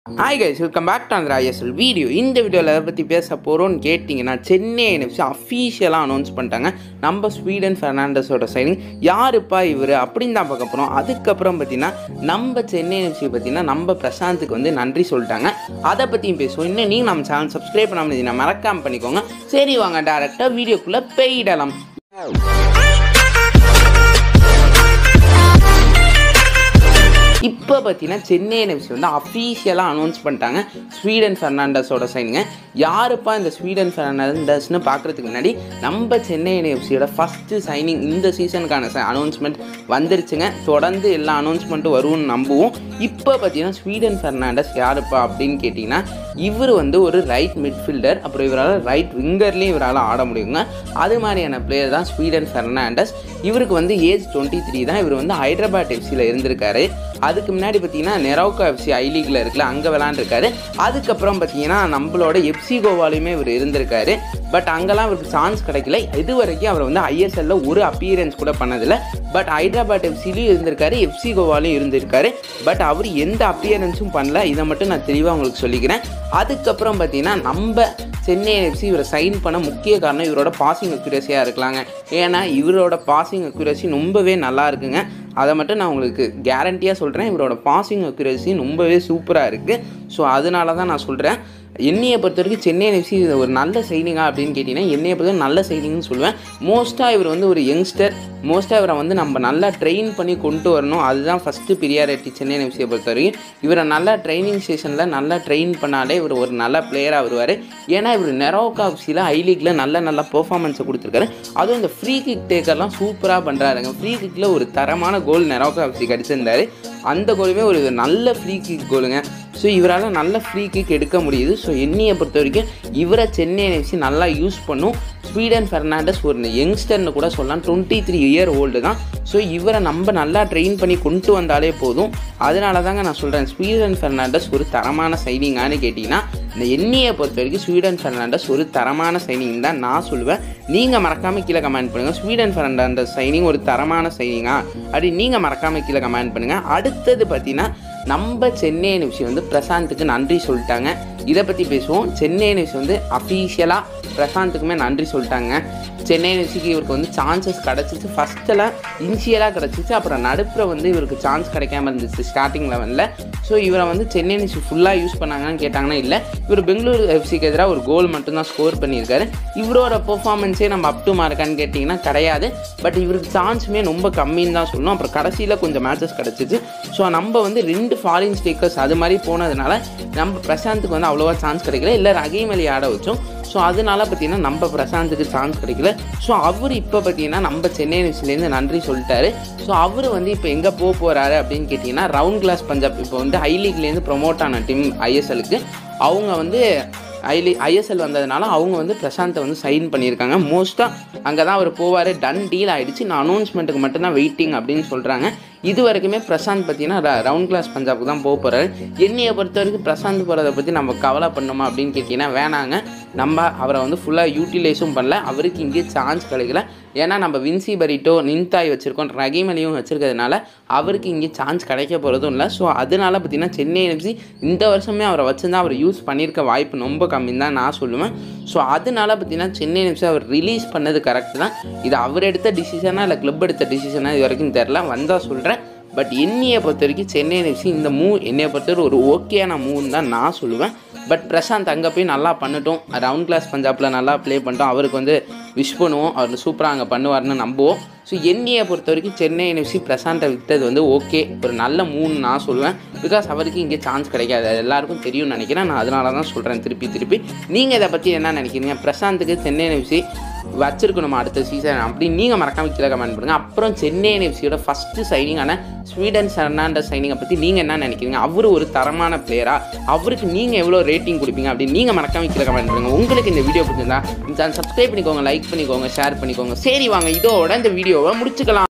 hi guys welcome back to அந்த ISL video இந்த வீடியோவில் எதை பற்றி பேச போகிறோன்னு கேட்டிங்கன்னா சென்னை என்எஃப்சி அஃபீஷியலாக அனௌன்ஸ் பண்ணிட்டாங்க நம்ம ஸ்வீடன் ஃபெர்னாண்டஸோட சைனிங் யாருப்பா இவர் அப்படின்னு தான் பார்க்க போகிறோம் அதுக்கப்புறம் பார்த்தீங்கன்னா நம்ம சென்னை என்எஃப்சி பார்த்தீங்கன்னா நம்ம பிரசாந்துக்கு வந்து நன்றி சொல்லிட்டாங்க அதை பற்றியும் பேசுவோம் இன்னும் நீங்கள் நம்ம சேனல் சப்ஸ்கிரைப் பண்ணாமல் இருந்தீங்கன்னா மறக்காமல் பண்ணிக்கோங்க சரி வாங்க டேரெக்டாக வீடியோக்குள்ளே போயிடலாம் இப்போ பார்த்தீங்கன்னா சென்னை என்எஃப்சி வந்து அஃபீஷியலாக அனௌன்ஸ் பண்ணிட்டாங்க ஸ்வீடன் ஃபெர்னாண்டஸோட சைனுங்க யாருப்பா இந்த ஸ்வீடன் ஃபெர்னாண்டஸ்னு பார்க்குறதுக்கு முன்னாடி நம்ம சென்னை என்எஃப்சியோட ஃபஸ்ட்டு சைனிங் இந்த சீசனுக்கான அனௌன்ஸ்மெண்ட் வந்துருச்சுங்க தொடர்ந்து எல்லா அனௌன்ஸ்மெண்ட்டும் வரும்னு நம்புவோம் இப்போ பார்த்தீங்கன்னா ஸ்வீடன் ஃபெர்னாண்டஸ் யாருப்பா அப்படின்னு கேட்டிங்கன்னா இவர் வந்து ஒரு ரைட் மிட்ஃபீல்டர் அப்புறம் இவரால் ரைட் விங்கர்லேயும் இவரால் ஆட முடியுங்க அது மாதிரியான பிளேயர் தான் ஸ்வீடன் ஃபெர்னாண்டஸ் இவருக்கு வந்து ஏஜ் டுவெண்ட்டி த்ரீ தான் இவர் வந்து ஹைதராபாத் எஃப்சியில் இருந்திருக்காரு அதுக்கு முன்னாடி பார்த்தீங்கன்னா நெரோக்கா எஃப்சி ஐ லீக்ல இருக்குல்ல அங்கே விளாண்டுருக்காரு அதுக்கப்புறம் பார்த்தீங்கன்னா நம்மளோட எஃப்சி கோவாலையுமே இவர் இருந்திருக்காரு பட் அங்கெல்லாம் இவருக்கு சான்ஸ் கிடைக்கல இது வரைக்கும் அவர் வந்து ஐஎஸ்எல்ல ஒரு அப்பியரன்ஸ் கூட பண்ணதில்லை பட் ஹைதராபாத் எஃப்சிலையும் இருந்திருக்காரு எஃப்சி கோவாலையும் இருந்திருக்காரு பட் அவர் எந்த அப்பியரன்ஸும் பண்ணல இதை மட்டும் நான் தெளிவாக உங்களுக்கு சொல்லிக்கிறேன் அதுக்கப்புறம் பார்த்தீங்கன்னா நம்ம சென்னை எஃப்சி இவரை சைன் பண்ண முக்கிய காரணம் இவரோட பாசிங் அக்யூரஸியாக இருக்கலாங்க ஏன்னா இவரோட பாசிங் அக்யூரஸி ரொம்பவே நல்லா இருக்குங்க அதை மட்டும் நான் உங்களுக்கு கேரண்டியாக சொல்கிறேன் இவரோட பாசிங் அக்யூரஸி ரொம்பவே சூப்பராக இருக்குது ஸோ அதனால தான் நான் சொல்கிறேன் என்னையை பொறுத்த வரைக்கும் சென்னை எஃப்சி ஒரு நல்ல சைனிங்கா அப்படின்னு கேட்டிங்கன்னா என்னையை பொறுத்த நல்ல சைனிங்னு சொல்லுவேன் மோஸ்ட்டாக இவர் வந்து ஒரு யங்ஸ்டர் மோஸ்ட்டாக இவரை வந்து நம்ம நல்லா ட்ரெயின் பண்ணி கொண்டு வரணும் அதுதான் ஃபஸ்ட்டு ப்ரியாரிட்டி சென்னை எஃப்சியை பொறுத்த வரைக்கும் இவரை நல்லா ட்ரைனிங் ஸ்டேஷனில் நல்லா ட்ரெயின் பண்ணாலே இவர் ஒரு நல்ல பிளேயராக வருவார் ஏன்னா இவர் நெரோக்கா எஃப்சியில் ஐ லீக்கில் நல்ல நல்ல பெர்ஃபார்மன்ஸை கொடுத்துருக்காரு அதுவும் இந்த ஃப்ரீ கிக் டேக்கர்லாம் சூப்பராக பண்ணுறாருங்க ஃப்ரீ கிக்கில் ஒரு தரமான கோல் நெரோக்கா எஃப்சி கிடச்சிருந்தாரு அந்த கோலுமே ஒரு நல்ல ஃப்ரீ கிக் கோலுங்க ஸோ இவரால் நல்ல ஃப்ரீ கிக் எடுக்க முடியுது ஸோ என்னையை பொறுத்த வரைக்கும் இவரை சென்னை எஃப்சி நல்லா யூஸ் பண்ணும் ஸ்வீடன் ஃபெர்னாண்டஸ் ஒரு யங்ஸ்டர்னு கூட சொல்லலாம் டுவெண்ட்டி த்ரீ இயர் ஓல்டு தான் ஸோ இவரை நம்ம நல்லா ட்ரெயின் பண்ணி கொண்டு வந்தாலே போதும் அதனால தாங்க நான் சொல்கிறேன் ஸ்வீடன் ஃபெர்னாண்டஸ் ஒரு தரமான சைனிங்கான்னு கேட்டிங்கன்னா இந்த எண்ணியை பொறுத்த வரைக்கும் ஸ்வீடன் ஃபெர்னாண்டஸ் ஒரு தரமான சைனிங் தான் நான் சொல்லுவேன் நீங்கள் மறக்காமல் கீழே கமெண்ட் பண்ணுங்கள் ஸ்வீடன் ஃபெர்னாண்டஸ் சைனிங் ஒரு தரமான சைனிங்கா அப்படி நீங்கள் மறக்காமல் கீழே கமெண்ட் பண்ணுங்கள் அடுத்தது பார்த்தீங்கன்னா நம்ம சென்னை என்எஃப்சி வந்து பிரசாந்துக்கு நன்றி சொல்லிட்டாங்க இதை பற்றி பேசுவோம் சென்னை என்எஃப்சி வந்து அஃபீஷியலாக பிரசாந்துக்குமே நன்றி சொல்லிட்டாங்க சென்னை என்எஃப்சிக்கு இவருக்கு வந்து சான்சஸ் கிடச்சிச்சு ஃபஸ்ட்டில் இனிஷியலாக கிடச்சிச்சு அப்புறம் நடுப்புற வந்து இவருக்கு சான்ஸ் கிடைக்காம இருந்துச்சு ஸ்டார்டிங் லெவலில் ஸோ இவரை வந்து சென்னை என்எஃப்சி ஃபுல்லாக யூஸ் பண்ணாங்கன்னு கேட்டாங்கன்னா இல்லை இவர் பெங்களூரு எஃப்சிக்கு எதிராக ஒரு கோல் மட்டும்தான் ஸ்கோர் பண்ணியிருக்காரு இவரோட பெர்ஃபார்மன்ஸே நம்ம அப் டு மார்க்கான்னு கேட்டிங்கன்னா கிடையாது பட் இவருக்கு சான்ஸுமே ரொம்ப கம்மின்னு தான் சொல்லணும் அப்புறம் கடைசியில் கொஞ்சம் மேட்சஸ் கிடச்சிச்சு ஸோ நம்ம வந்து ரெண்டு ஃபாரின் ஸ்டேக்கர்ஸ் அது மாதிரி போனதுனால நம்ம பிரசாந்துக்கு வந்து அவ்வளோவா சான்ஸ் கிடைக்கல இல்லை ரகீம் அலி ஆட வச்சோம் ஸோ அதனால பார்த்தீங்கன்னா நம்ம பிரசாந்துக்கு சான்ஸ் கிடைக்கல ஸோ அவர் இப்போ பார்த்தீங்கன்னா நம்ம சென்னை நியூஸ்லேருந்து நன்றி சொல்லிட்டாரு ஸோ அவர் வந்து இப்போ எங்கே போக போகிறாரு அப்படின்னு கேட்டிங்கன்னா ரவுண்ட் கிளாஸ் பஞ்சாப் இப்போ வந்து ஹை லீக்லேருந்து ப்ரொமோட் ஆன டீம் ஐஎஸ்எலுக்கு அவங்க வந்து ஐலி ஐஎஸ்எல் வந்ததுனால அவங்க வந்து பிரசாந்தை வந்து சைன் பண்ணியிருக்காங்க மோஸ்ட்டாக அங்கே தான் அவர் போவார் டன் டீல் ஆகிடுச்சு நான் அனௌன்ஸ்மெண்ட்டுக்கு மட்டும்தான் வெயிட்டிங் அப்படின்னு சொல்கிறாங்க இது வரைக்குமே பிரசாந்த் பார்த்தீங்கன்னா ரவுண்ட் கிளாஸ் பஞ்சாபுக்கு தான் போக போகிறாரு என்னையை பொறுத்த வரைக்கும் பிரசாந்த் போகிறத பற்றி நம்ம கவலை பண்ணோமா அப்படின்னு கேட்டிங்கன்னா வேணாங்க நம்ம அவரை வந்து ஃபுல்லாக யூட்டிலைஸும் பண்ணல அவருக்கு இங்கே சான்ஸ் கிடைக்கல ஏன்னா நம்ம வின்சி பரிட்டோ நின்தாய் வச்சுருக்கோம் ரகீம் அலியும் வச்சுருக்கிறதுனால அவருக்கு இங்கே சான்ஸ் கிடைக்க போகிறதும் இல்லை ஸோ அதனால பார்த்தீங்கன்னா சென்னை எஃப்சி இந்த வருஷமே அவரை வச்சுருந்தா அவர் யூஸ் பண்ணியிருக்க வாய்ப்பு ரொம்ப கம்மின்னு தான் நான் சொல்லுவேன் ஸோ அதனால பார்த்தீங்கன்னா சென்னை எஃப்சி அவர் ரிலீஸ் பண்ணது கரெக்ட் தான் இது அவர் எடுத்த டிசிஷனா இல்லை கிளப் எடுத்த டிசிஷனா இது வரைக்கும் தெரில வந்தால் சொல்கிறேன் பட் என்னையை பொறுத்த வரைக்கும் சென்னை எஃப்சி இந்த மூவ் என்னையை பொறுத்தவரை ஒரு ஓகேயான மூவ்னு தான் நான் சொல்லுவேன் பட் பிரசாந்த் அங்கே போய் நல்லா பண்ணட்டும் ரவுண்ட் கிளாஸ் பஞ்சாப்பில் நல்லா ப்ளே பண்ணிட்டோம் அவருக்கு வந்து விஷ் பண்ணுவோம் அவர் சூப்பராக அங்கே பண்ணுவார்னு நம்புவோம் ஸோ என்னையை பொறுத்த வரைக்கும் சென்னை என்எஃப்சி பிரசாந்தை விட்டது வந்து ஓகே ஒரு நல்ல மூவ்னு நான் சொல்லுவேன் பிகாஸ் அவருக்கு இங்கே சான்ஸ் கிடைக்காது அது எல்லாருக்கும் தெரியும்னு நினைக்கிறேன் நான் அதனால தான் சொல்கிறேன் திருப்பி திருப்பி நீங்கள் இதை பற்றி என்ன நினைக்கிறீங்க பிரசாந்துக்கு சென்னை என்எஃப்சி வச்சிருக்கணுமா அடுத்த சீசன் அப்படி நீங்கள் மறக்காம கீழே கமெண்ட் பண்ணுங்கள் அப்புறம் சென்னை என்எஃப்சியோட ஃபஸ்ட்டு சைனிங்கான ஸ்வீடன் ஃபெர்னாண்டஸ் சைனிங்கை பற்றி நீங்கள் என்ன நினைக்கிறீங்க அவர் ஒரு தரமான பிளேயரா அவருக்கு நீங்கள் எவ்வளோ ரேட்டிங் கொடுப்பீங்க அப்படின்னு நீங்கள் மறக்காம கீழே கமெண்ட் பண்ணுங்கள் உங்களுக்கு இந்த வீடியோ பிடிச்சிருந்தா இந்த சப்ஸ்கிரைப் பண்ணிக்கோங்க லைக் பண்ணிக்கோங்க ஷேர் பண்ணிக்கோங்க சரி வாங்க இதோட இந்த வீடியோவை முடிச்சுக்கலாம்